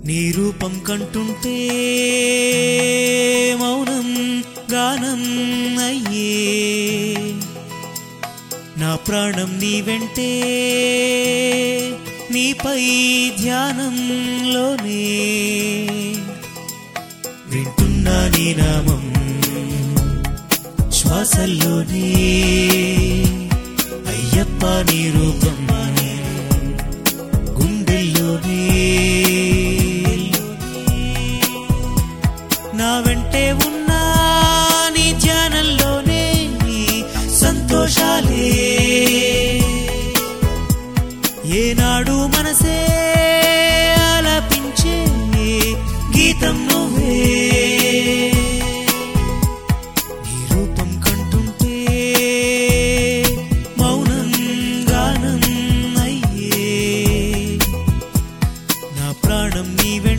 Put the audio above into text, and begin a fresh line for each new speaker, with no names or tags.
నీ రూపం కంటుంటే మౌనం గానం అయ్యే నా ప్రాణం నీ వెంటే నీపై ధ్యానంలోనే వింటున్నా నీ నామం శ్వాసల్లోనే అయ్యప్ప నీ రూపం గుండెల్లోనే నా వెంటే ఉన్నా నీ ధ్యానంలోనే నీ సంతోషాలే ఏనాడు మనసే ఆలపించే గీతం నువ్వే నీ రూపం కంటుంటే మౌనం గానం అయ్యే నా ప్రాణం నీ వెంట